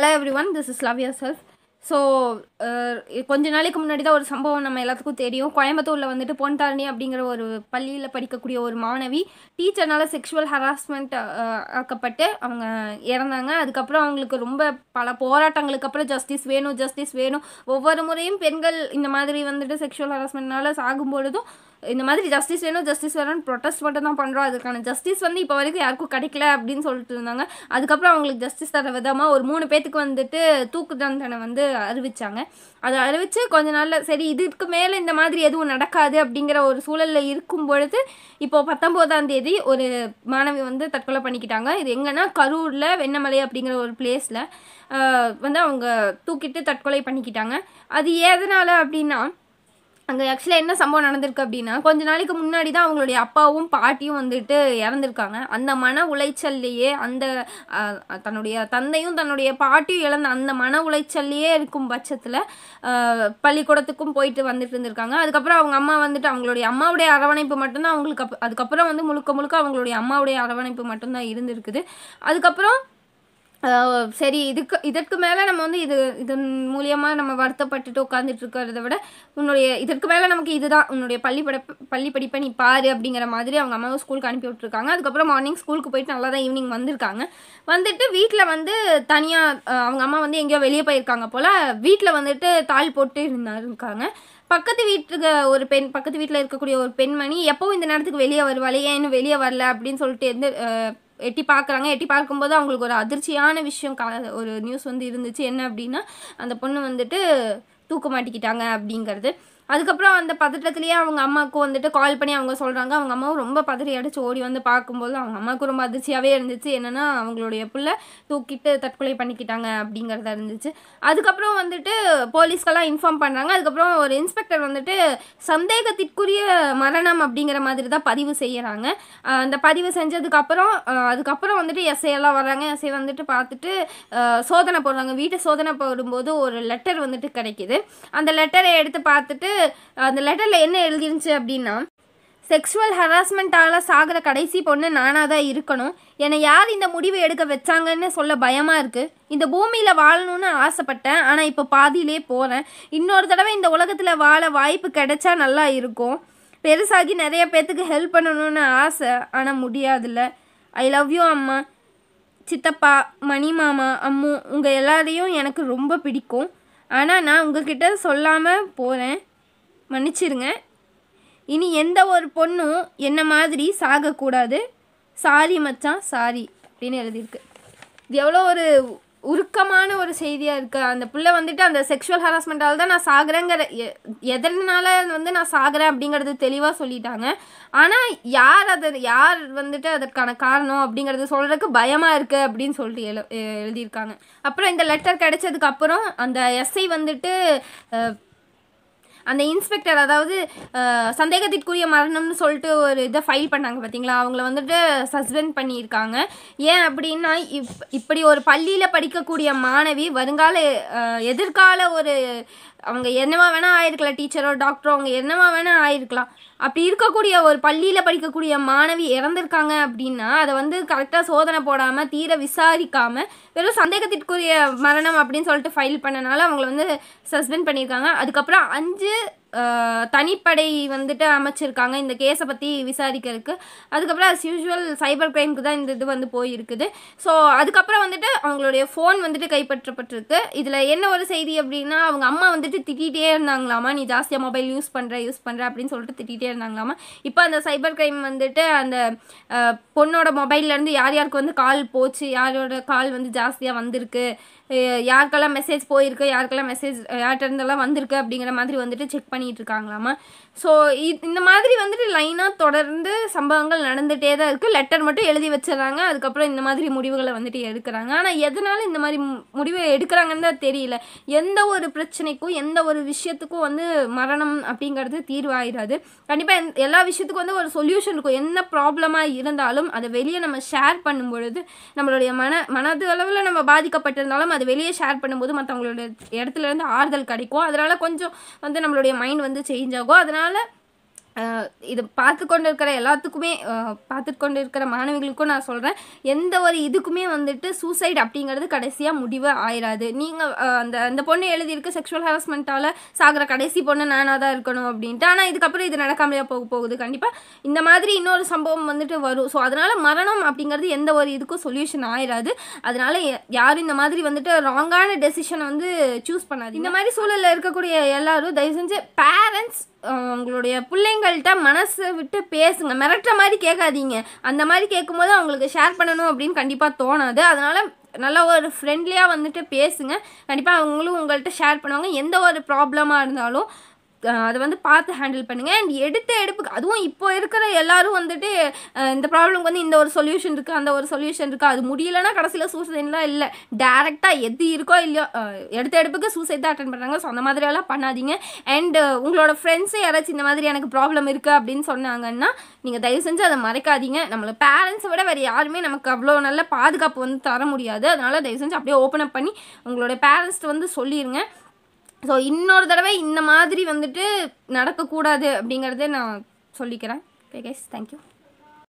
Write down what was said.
hello everyone this is love yourself so கொஞ்ச நாளைக்கு முன்னாடி தான் ஒரு சம்பவம் நம்ம எல்லாத்துக்கும் தெரியும் கோயம்புத்தூரில் வந்துட்டு பொன்தாரணி அப்படிங்கிற ஒரு பள்ளியில் படிக்கக்கூடிய ஒரு மாணவி டீச்சர்னால செக்ஷுவல் ஹராஸ்மெண்ட் ஆக்கப்பட்டு அவங்க இறந்தாங்க அதுக்கப்புறம் அவங்களுக்கு ரொம்ப பல போராட்டங்களுக்கு அப்புறம் ஜஸ்டிஸ் வேணும் ஜஸ்டிஸ் வேணும் ஒவ்வொரு முறையும் பெண்கள் இந்த மாதிரி வந்துட்டு செக்ஷுவல் ஹராஸ்மெண்ட்னால சாகும் பொழுதும் இந்த மாதிரி ஜஸ்டிஸ் வேணும் ஜஸ்டிஸ் வேணும்னு ப்ரொட்டஸ்ட் மட்டும் தான் பண்ணுறோம் அதுக்கான ஜஸ்டிஸ் வந்து இப்போ வரைக்கும் யாருக்கும் கிடைக்கல அப்படின்னு சொல்லிட்டு இருந்தாங்க அதுக்கப்புறம் அவங்களுக்கு ஜஸ்டிஸ் தர விதமாக ஒரு மூணு பேத்துக்கு வந்துட்டு தூக்கு தண்டனை வந்து அறிவிச்சாங்க அதை அறிவித்து கொஞ்ச நாளில் சரி இதுக்கு மேலே இந்த மாதிரி எதுவும் நடக்காது அப்படிங்கிற ஒரு சூழலில் இருக்கும் பொழுது இப்போது பத்தொம்போதாம் தேதி ஒரு மாணவி வந்து தற்கொலை பண்ணிக்கிட்டாங்க இது எங்கன்னா கரூரில் வெண்ணமலை அப்படிங்கிற ஒரு பிளேஸில் வந்து அவங்க தூக்கிட்டு தற்கொலை பண்ணிக்கிட்டாங்க அது எதனால் அப்படின்னா அங்கே ஆக்சுவலாக என்ன சம்பவம் நடந்திருக்கு அப்படின்னா கொஞ்ச நாளைக்கு முன்னாடி தான் அவங்களுடைய அப்பாவும் பாட்டியும் வந்துட்டு இறந்துருக்காங்க அந்த மன உளைச்சல்லையே அந்த அஹ், தன்னுடைய தந்தையும் தன்னுடைய பாட்டியும் இழந்த அந்த மன உளைச்சல்லையே இருக்கும் பட்சத்தில் பள்ளிக்கூடத்துக்கும் போயிட்டு வந்துட்டு இருந்திருக்காங்க அதுக்கப்புறம் அவங்க அம்மா வந்துட்டு அவங்களுடைய அம்மாவுடைய அரவணைப்பு மட்டும்தான் அவங்களுக்கு அப் அதுக்கப்புறம் வந்து முழுக்க முழுக்க அவங்களுடைய அம்மாவுடைய அரவணைப்பு மட்டும்தான் இருந்திருக்குது அதுக்கப்புறம் ஆஹ் சரி இதுக்கு இதற்கு மேலே நம்ம வந்து இது இதன் மூலியமாக நம்ம வருத்தப்பட்டுட்டு உட்காந்துட்டு இருக்கிறத விட உன்னுடைய இதற்கு மேலே நமக்கு இதுதான் உன்னுடைய பள்ளி படிப்பு பள்ளி படிப்பை நீ பாரு அப்படிங்கிற மாதிரி அவங்க அம்மாவை ஸ்கூலுக்கு அனுப்பி விட்டுருக்காங்க அதுக்கப்புறம் மார்னிங் ஸ்கூலுக்கு போயிட்டு நல்லா தான் ஈவினிங் வந்திருக்காங்க வந்துட்டு வீட்டில் வந்து தனியாக அவங்க அம்மா வந்து எங்கேயோ வெளியே போயிருக்காங்க போல் வீட்டில் வந்துட்டு தாள் போட்டு இருந்தாரு இருக்காங்க பக்கத்து வீட்டுக்கு ஒரு பெண் பக்கத்து வீட்டில் இருக்கக்கூடிய ஒரு பெண்மணி எப்பவும் இந்த நேரத்துக்கு வெளியே வருவாளே ஏன் இன்னும் வெளியே வரல அப்படின்னு சொல்லிட்டு எந்த அஹ், எட்டி பார்க்குறாங்க எட்டி பார்க்கும்போது அவங்களுக்கு ஒரு அதிர்ச்சியான விஷயம் கா ஒரு நியூஸ் வந்து இருந்துச்சு என்ன அப்படின்னா அந்த பொண்ணு வந்துட்டு தூக்க மாட்டிக்கிட்டாங்க அப்படிங்கிறது அதுக்கப்புறம் அந்த பதட்டத்திலேயே அவங்க அம்மாவுக்கு வந்துட்டு கால் பண்ணி அவங்க சொல்கிறாங்க அவங்க அம்மாவும் ரொம்ப பதறி அடிச்சு ஓடி வந்து பார்க்கும்போது அவங்க அம்மாவுக்கு ரொம்ப அதிர்ச்சியாகவே இருந்துச்சு என்னென்னா அவங்களுடைய பிள்ளை தூக்கிட்டு தற்கொலை பண்ணிக்கிட்டாங்க அப்படிங்கிறதா இருந்துச்சு அதுக்கப்புறம் வந்துட்டு போலீஸ்க்கெல்லாம் இன்ஃபார்ம் பண்ணுறாங்க அதுக்கப்புறம் ஒரு இன்ஸ்பெக்டர் வந்துட்டு சந்தேகத்திற்குரிய மரணம் அப்படிங்கிற மாதிரி தான் பதிவு செய்கிறாங்க அந்த பதிவு செஞ்சதுக்கப்புறம் அதுக்கப்புறம் வந்துட்டு எஸ்ஐ எல்லாம் வர்றாங்க எஸ்ஐ வந்துட்டு பார்த்துட்டு அஹ், சோதனை போடுறாங்க வீட்டை சோதனை போடும்போது ஒரு லெட்டர் வந்துட்டு கிடைக்குது அந்த லெட்டரை எடுத்து பார்த்துட்டு அந்த லெட்டரில் என்ன எழுதிருந்துச்சு அப்படின்னா செக்ஷுவல் ஹராஸ்மெண்ட்டால் சாகிற கடைசி பொண்ணு நானாக தான் இருக்கணும் என்னை யார் இந்த முடிவை எடுக்க வச்சாங்கன்னு சொல்ல பயமாக இருக்குது இந்த பூமியில் வாழணும்னு ஆசைப்பட்டேன் ஆனால் இப்போ பாதியிலே போகிறேன் இன்னொரு தடவை இந்த உலகத்தில் வாழ வாய்ப்பு கிடைச்சா நல்லா இருக்கும் பெருசாகி நிறைய பேர்த்துக்கு ஹெல்ப் பண்ணணும்னு ஆசை ஆனால் முடியாதுல்ல ஐ லவ் யூ அம்மா சித்தப்பா மணி மாமா அம்மு உங்கள் எல்லாரையும் எனக்கு ரொம்ப பிடிக்கும் ஆனால் நான் உங்ககிட்ட சொல்லாமல் போகிறேன் மன்னிச்சிருங்க இனி எந்த ஒரு பொண்ணும் என்ன மாதிரி சாகக்கூடாது சாரி மச்சான் சாரி அப்படின்னு எழுதியிருக்கு இது எவ்வளோ ஒரு உருக்கமான ஒரு செய்தியாக இருக்குது அந்த பிள்ளை வந்துட்டு அந்த செக்ஷுவல் ஹராஸ்மெண்ட்டால் தான் நான் சாகுறேங்கிற எ- எதனால வந்து நான் சாகுறேன் அப்படிங்கிறது தெளிவாக சொல்லிட்டாங்க ஆனால் யார் அதை யார் வந்துட்டு அதற்கான காரணம் அப்படிங்கிறது சொல்கிறதுக்கு பயமாக இருக்குது அப்படின்னு சொல்லிட்டு எழு எ- எழுதியிருக்காங்க அப்புறம் இந்த லெட்டர் கிடைச்சதுக்கு அப்புறம் அந்த எஸ்ஐ வந்துட்டு அஹ், அந்த இன்ஸ்பெக்டர் அதாவது அஹ், சந்தேகத்திற்குரிய மரணம்னு சொல்லிட்டு ஒரு இதை ஃபைல் பண்ணாங்க பார்த்தீங்களா அவங்கள வந்துட்டு சஸ்பெண்ட் பண்ணியிருக்காங்க ஏன் அப்படின்னா இப் இப்படி ஒரு பள்ளியில் படிக்கக்கூடிய மாணவி வருங்கால அஹ், எதிர்கால ஒரு அவங்க என்னவா வேணால் ஆயிருக்கலாம் டீச்சரோ டாக்டரோ அவங்க என்னவா வேணால் ஆயிருக்கலாம் அப்படி இருக்கக்கூடிய ஒரு பள்ளியில் படிக்கக்கூடிய மாணவி இறந்துருக்காங்க அப்படின்னா அதை வந்து கரெக்டாக சோதனை போடாமல் தீர விசாரிக்காமல் வெறும் சந்தேகத்திற்குரிய மரணம் அப்படின்னு சொல்லிட்டு ஃபைல் பண்ணனால அவங்கள வந்து சஸ்பெண்ட் பண்ணியிருக்காங்க அதுக்கப்புறம் அஞ்சு அஹ், தனிப்படை வந்துட்டு அமைச்சிருக்காங்க இந்த கேஸை பற்றி விசாரிக்கிறதுக்கு அதுக்கப்புறம் அஸ் யூஷுவல் சைபர் கிரைமுக்கு தான் இந்த இது வந்து போயிருக்குது ஸோ அதுக்கப்புறம் வந்துட்டு அவங்களுடைய ஃபோன் வந்துட்டு கைப்பற்றப்பட்டிருக்கு இதில் என்ன ஒரு செய்தி அப்படின்னா அவங்க அம்மா வந்துட்டு திட்டிகிட்டே இருந்தாங்களாமா நீ ஜாஸ்தியாக மொபைல் யூஸ் பண்ணுற யூஸ் பண்ணுற அப்படின்னு சொல்லிட்டு திட்டிகிட்டே இருந்தாங்களாமா இப்போ அந்த சைபர் கிரைம் வந்துட்டு அந்த அஹ், பொண்ணோட மொபைல்லேருந்து யார் யாருக்கு வந்து கால் போச்சு யாரோட கால் வந்து ஜாஸ்தியாக வந்திருக்கு அஹ், யாருக்கெல்லாம் மெசேஜ் போயிருக்கு யாருக்கெல்லாம் மெசேஜ் யார்கிட்ட இருந்தெல்லாம் வந்திருக்கு அப்படிங்கிற மாதிரி வந்துட்டு செக் பண்ணிட்டு இருக்காங்களாமா ஸோ இந்த மாதிரி வந்துட்டு லைனாக தொடர்ந்து சம்பவங்கள் நடந்துகிட்டே தான் இருக்குது லெட்டர் மட்டும் எழுதி வச்சிடறாங்க அதுக்கப்புறம் இந்த மாதிரி முடிவுகளை வந்துட்டு எடுக்கிறாங்க ஆனால் எதனால இந்த மாதிரி மு- முடிவை எடுக்கிறாங்கன்னு தான் தெரியல எந்த ஒரு பிரச்சனைக்கும் எந்த ஒரு விஷயத்துக்கும் வந்து மரணம் அப்படிங்கிறது தீர்வாயிடாது கண்டிப்பாக எல்லா விஷயத்துக்கும் வந்து ஒரு சொல்யூஷன் இருக்கும் என்ன ப்ராப்ளமாக இருந்தாலும் அதை வெளியே நம்ம ஷேர் பண்ணும் பொழுது நம்மளுடைய மன மனது அளவில் நம்ம பாதிக்கப்பட்டிருந்தாலும் அதை வெளியே ஷேர் பண்ணும்போது மற்றவங்களோட இடத்துல இருந்து ஆறுதல் கிடைக்கும் அதனால கொஞ்சம் வந்து நம்மளுடைய மைண்ட் வந்து சேஞ்ச் ஆகும் அதனால அஹ் இது பார்த்து கொண்டு இருக்கிற எல்லாத்துக்குமே அஹ் பார்த்து கொண்டு இருக்கிற மாணவிகளுக்கும் நான் சொல்கிறேன் எந்த ஒரு இதுக்குமே வந்துட்டு சூசைட் அப்படிங்கிறது கடைசியாக முடிவு ஆயிராது நீங்கள் அந்த அந்த பொண்ணு எழுதியிருக்கு செக்ஷுவல் ஹராஸ்மெண்ட்டால் சாகிற கடைசி பொண்ணு நானாக தான் இருக்கணும் அப்படின்ட்டு ஆனால் இதுக்கப்புறம் இது நடக்காமையா போக போகுது கண்டிப்பாக இந்த மாதிரி இன்னொரு சம்பவம் வந்துட்டு வரும் ஸோ அதனால் மரணம் அப்படிங்கிறது எந்த ஒரு இதுக்கும் சொல்யூஷன் ஆயிராது அதனால ய- யாரும் இந்த மாதிரி வந்துட்டு ராங்கான டெசிஷனை வந்து சூஸ் பண்ணாது இந்த மாதிரி சூழலில் இருக்கக்கூடிய எல்லாரும் தயவு செஞ்சு பேரண்ட்ஸ் உங்களுடைய பிள்ளைங்கள்ட்ட மனசை விட்டு பேசுங்க மிரட்டுற மாதிரி கேட்காதீங்க அந்த மாதிரி கேட்கும்போது அவங்களுக்கு ஷேர் பண்ணணும் அப்படின்னு கண்டிப்பாக தோணாது அதனால நல்லா ஒரு ஃப்ரெண்ட்லியாக வந்துட்டு பேசுங்க கண்டிப்பாக அவங்களும் உங்கள்கிட்ட ஷேர் பண்ணுவாங்க எந்த ஒரு ப்ராப்ளமாக இருந்தாலும் அஹ் அதை வந்து பார்த்து ஹேண்டில் பண்ணுங்கள் அண்ட் எடுத்த எடுப்புக்கு அதுவும் இப்போ இருக்கிற எல்லாரும் வந்துட்டு அஹ் இந்த ப்ராப்ளம்க்கு வந்து இந்த ஒரு சொல்யூஷன் இருக்குது அந்த ஒரு சொல்யூஷன் இருக்குது அது முடியலன்னா கடைசியில் சூசைட்லாம் இல்லை டேரெக்டாக எது இருக்கோ இல்லையோ அஹ் எடுத்த எடுப்புக்கு சூசைட் தான் அட்டன் பண்ணுறாங்க ஸோ அந்த மாதிரியெல்லாம் பண்ணாதீங்க அண்ட் உங்களோட ஃப்ரெண்ட்ஸு யாராச்சும் இந்த மாதிரி எனக்கு ப்ராப்ளம் இருக்குது அப்படின்னு சொன்னாங்கன்னா நீங்கள் தயவு செஞ்சு அதை மறைக்காதீங்க நம்மளை பேரண்ட்ஸை விட வேறு யாருமே நமக்கு அவ்வளோ நல்ல பாதுகாப்பு வந்து தர முடியாது அதனால் தயவு செஞ்சு அப்படியே ஓப்பன் அப் பண்ணி உங்களோட பேரண்ட்ஸ்ட்டு வந்து சொல்லிடுங்க ஸோ இன்னொரு தடவை இந்த மாதிரி வந்துட்டு நடக்கக்கூடாது அப்படிங்கிறதே நான் சொல்லிக்கிறேன் ஓகே கைஸ் தேங்க்யூ